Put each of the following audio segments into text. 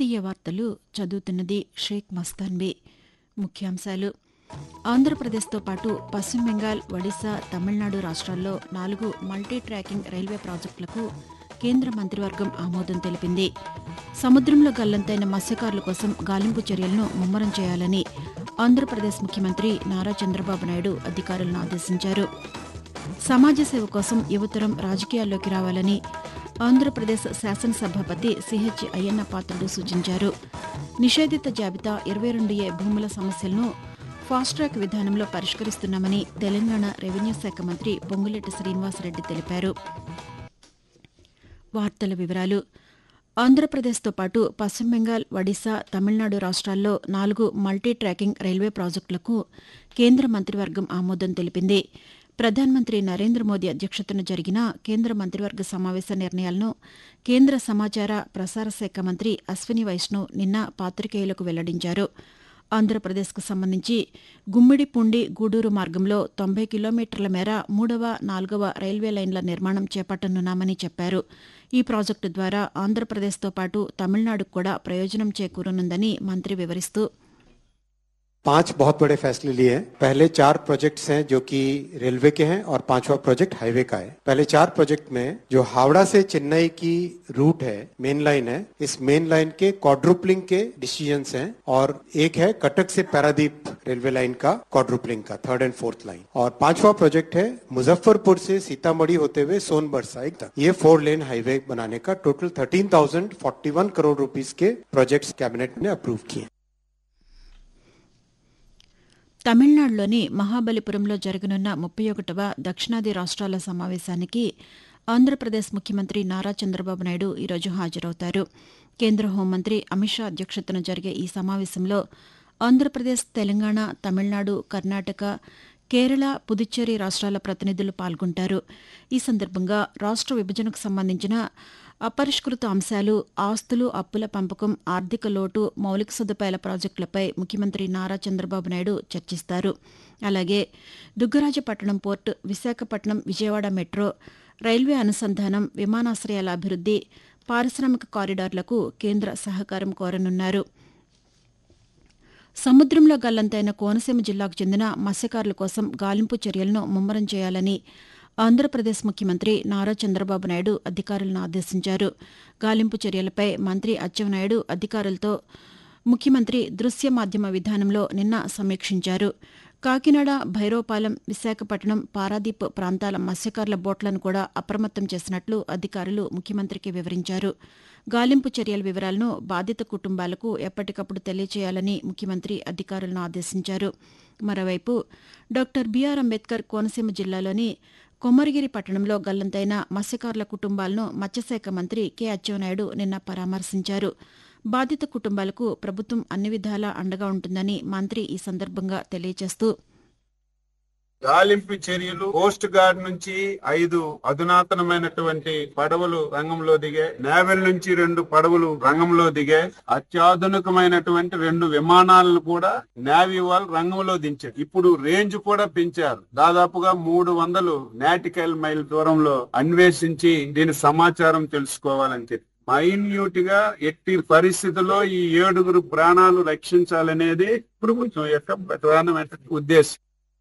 ప్రాంతీయ వార్తలు చదువుతున్నది షేక్ మస్తాన్బీ ముఖ్యాంశాలు ఆంధ్రప్రదేశ్తో పాటు పశ్చిమ బెంగాల్ ఒడిశా తమిళనాడు రాష్ట్రాల్లో నాలుగు మల్టీ ట్రాకింగ్ రైల్వే ప్రాజెక్టులకు కేంద్ర మంత్రివర్గం ఆమోదం తెలిపింది సముద్రంలో గల్లంతైన మత్స్యకారుల కోసం గాలింపు చర్యలను ముమ్మరం చేయాలని ఆంధ్రప్రదేశ్ ముఖ్యమంత్రి నారా చంద్రబాబు నాయుడు అధికారులను ఆదేశించారు సమాజ సేవ కోసం యువతరం రాజకీయాల్లోకి రావాలని ఆంధ్రప్రదేశ్ శాసనసభాపతి సిహెచ్ అయ్యన్న పాత్రుడు సూచించారు నిషేధిత జాబితా ఇరవై రెండు ఏ భూముల సమస్యలను ఫాస్ట్ ట్రాక్ విధానంలో పరిష్కరిస్తున్నామని తెలంగాణ రెవెన్యూ శాఖ మంత్రి పొంగులేటి శ్రీనివాసరెడ్డి తెలిపారు వార్తల వివరాలు ఆంధ్రప్రదేశ్తో పాటు పశ్చిమ బెంగాల్ ఒడిశా తమిళనాడు రాష్ట్రాల్లో నాలుగు మల్టీ ట్రాకింగ్ రైల్వే ప్రాజెక్టులకు కేంద్ర మంత్రివర్గం ఆమోదం తెలిపింది ప్రధానమంత్రి నరేంద్ర మోదీ అధ్యక్షతన జరిగిన కేంద్ర మంత్రివర్గ సమావేశ నిర్ణయాలను కేంద్ర సమాచార ప్రసార శాఖ మంత్రి అశ్విని వైష్ణవ్ నిన్న పాతికేయులకు వెల్లడించారు ఆంధ్రప్రదేశ్కు సంబంధించి గుమ్మిడిపుండి గూడూరు మార్గంలో తొంభై కిలోమీటర్ల మేర మూడవ నాలుగవ రైల్వే లైన్ల నిర్మాణం చేపట్టనున్నామని చెప్పారు ఈ ప్రాజెక్టు ద్వారా ఆంధ్రప్రదేశ్తో పాటు తమిళనాడుకు కూడా ప్రయోజనం చేకూరనుందని మంత్రి వివరిస్తూ पांच बहुत बड़े फैसले लिए हैं पहले चार प्रोजेक्ट्स हैं जो कि रेलवे के हैं और पांचवा प्रोजेक्ट हाईवे का है पहले चार प्रोजेक्ट में जो हावड़ा से चेन्नई की रूट है मेन लाइन है इस मेन लाइन के क्वाड्रुपलिंग के डिसीजंस हैं और एक है कटक से पैरादीप रेलवे लाइन का क्वाड्रुपलिंग का थर्ड एंड फोर्थ लाइन और पांचवा प्रोजेक्ट है मुजफ्फरपुर से सीतामढ़ी होते हुए सोनभर साइड तक ये फोर लेन हाईवे बनाने का total thirteen thousand forty one crore rupees के प्रोजेक्ट्स कैबिनेट ने अप्रूव किए తమిళనాడులోని మహాబలిపురంలో జరగనున్న ముప్పై ఒకటవ దక్షిణాది రాష్ట్రాల సమావేశానికి ఆంధ్రప్రదేశ్ ముఖ్యమంత్రి నారా చంద్రబాబు నాయుడు ఈరోజు హాజరవుతారు కేంద్ర హోంమంత్రి అమిత్ షా అధ్యక్షతన జరిగే ఈ సమావేశంలో ఆంధ్రప్రదేశ్ తెలంగాణ తమిళనాడు కర్ణాటక కేరళ పుదుచ్చేరి రాష్ట్రాల ప్రతినిధులు పాల్గొంటారు ఈ సందర్భంగా రాష్ట్ర విభజనకు సంబంధించిన అపరిష్కృత అంశాలు ఆస్తులు అప్పుల పంపకం ఆర్థిక లోటు మౌలిక సదుపాయాల ప్రాజెక్టులపై ముఖ్యమంత్రి నారా చంద్రబాబు నాయుడు చర్చిస్తారు అలాగే Dugarajapatnam port Visakhapatnam Vijayawada metro railway అనుసంధానం విమానాశ్రయాల అభివృద్ది పారిశ్రామిక కారిడార్లకు కేంద్ర సహకారం కోరనున్నారు సముద్రంలో గల్లంతైన కోనసీమ జిల్లాకు చెందిన మత్స్యకారుల కోసం గాలింపు చర్యలను ముమ్మరం చేయాలని ఆంధ్రప్రదేశ్ ముఖ్యమంత్రి నారా చంద్రబాబు నాయుడు అధికారులను ఆదేశించారు గాలింపు చర్యలపై మంత్రి అచ్చెన్నాయుడు అధికారులతో ముఖ్యమంత్రి దృశ్య మాధ్యమ విధానంలో నిన్న సమీక్షించారు కాకినాడ భైరవపాలెం విశాఖపట్నం పారాదీప్ ప్రాంతాల మత్స్యకారుల బోట్లను కూడా అప్రమత్తం చేసినట్లు అధికారులు ముఖ్యమంత్రికి వివరించారు గాలింపు చర్యల వివరాలను బాధిత కుటుంబాలకు ఎప్పటికప్పుడు తెలియచేయాలని ముఖ్యమంత్రి అధికారులను ఆదేశించారు మరోవైపు డాక్టర్ బీఆర్ అంబేద్కర్ కోనసీమ జిల్లాలోని కొమ్మరిగిరి పట్టణంలో గల్లంతైన మత్స్యకారుల కుటుంబాలను మత్స్యశాఖ మంత్రి కె అచ్చెన్నాయుడు నిన్న పరామర్శించారు బాధిత కుటుంబాలకు ప్రభుత్వం అన్ని విధాలా అండగా ఉంటుందని మంత్రి ఈ సందర్భంగా తెలియజేస్తూ గాలింపు చర్యలు కోస్ట్ గార్డ్ నుంచి ఐదు అధునాతనమైనటువంటి పడవలు రంగంలో దిగాయి నేవల్ నుంచి రెండు పడవలు రంగంలో దిగాయి అత్యాధునికమైనటువంటి రెండు విమానాలను కూడా నేవీ వాళ్ళు రంగంలో దించారు ఇప్పుడు రేంజ్ కూడా పెంచారు దాదాపుగా మూడు వందలు నాటికల్ మైల్ దూరంలో అన్వేషించి దీని సమాచారం తెలుసుకోవాలని చెప్పి మైన్యూట్ గా ఎట్టి పరిస్థితుల్లో ఈ ఏడుగురు ప్రాణాలు రక్షించాలనేది ప్రభుత్వం యొక్క ప్రధానమైన ఉద్దేశం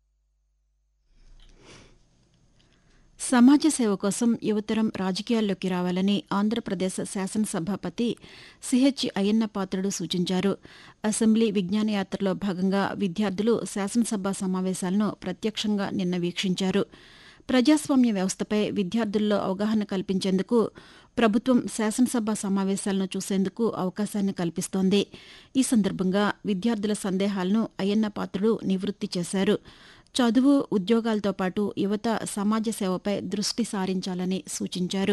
సమాజ సేవ కోసం యువతరం రాజకీయాల్లోకి రావాలని ఆంధ్రప్రదేశ్ శాసనసభాపతి సిహెచ్ అయ్యన్న పాత్రుడు సూచించారు అసెంబ్లీ విజ్ఞాన యాత్రలో భాగంగా విద్యార్థులు శాసనసభ సమావేశాలను ప్రత్యక్షంగా నిన్న వీక్షించారు ప్రజాస్వామ్య వ్యవస్థపై విద్యార్థుల్లో అవగాహన కల్పించేందుకు ప్రభుత్వం శాసనసభ సమావేశాలను చూసేందుకు అవకాశాన్ని కల్పిస్తోంది ఈ సందర్భంగా విద్యార్థుల సందేహాలను అయ్యన్న పాత్రుడు నివృత్తి చేశారు చదువు ఉద్యోగాలతో పాటు యువత సమాజ సేవపై దృష్టి సారించాలని సూచించారు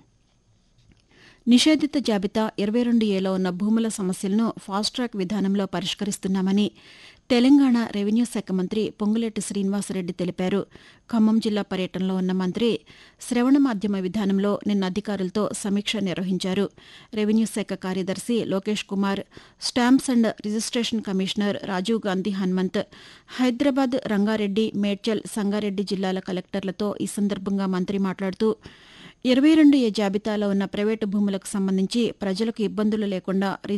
నిషేధిత జాబితా ఇరవై రెండు ఏలో ఉన్న భూముల సమస్యలను ఫాస్ట్ ట్రాక్ విధానంలో పరిష్కరిస్తున్నామని తెలంగాణ రెవెన్యూ శాఖ మంత్రి పొంగులేటి శ్రీనివాసరెడ్డి తెలిపారు ఖమ్మం జిల్లా పర్యటనలో ఉన్న మంత్రి శ్రవణ మాధ్యమ విధానంలో నిన్న అధికారులతో సమీక్ష నిర్వహించారు రెవెన్యూ శాఖ కార్యదర్శి Lokesh Kumar stamps and registration commissioner Rajiv Gandhi Hanumanth Hyderabad Rangareddy Medchal Sangareddy జిల్లాల కలెక్టర్లతో ఈ సందర్భంగా మంత్రి మాట్లాడుతూ ఇరవై రెండు ఏ జాబితాలో ఉన్న ప్రైవేటు భూములకు సంబంధించి ప్రజలకు ఇబ్బందులు లేకుండా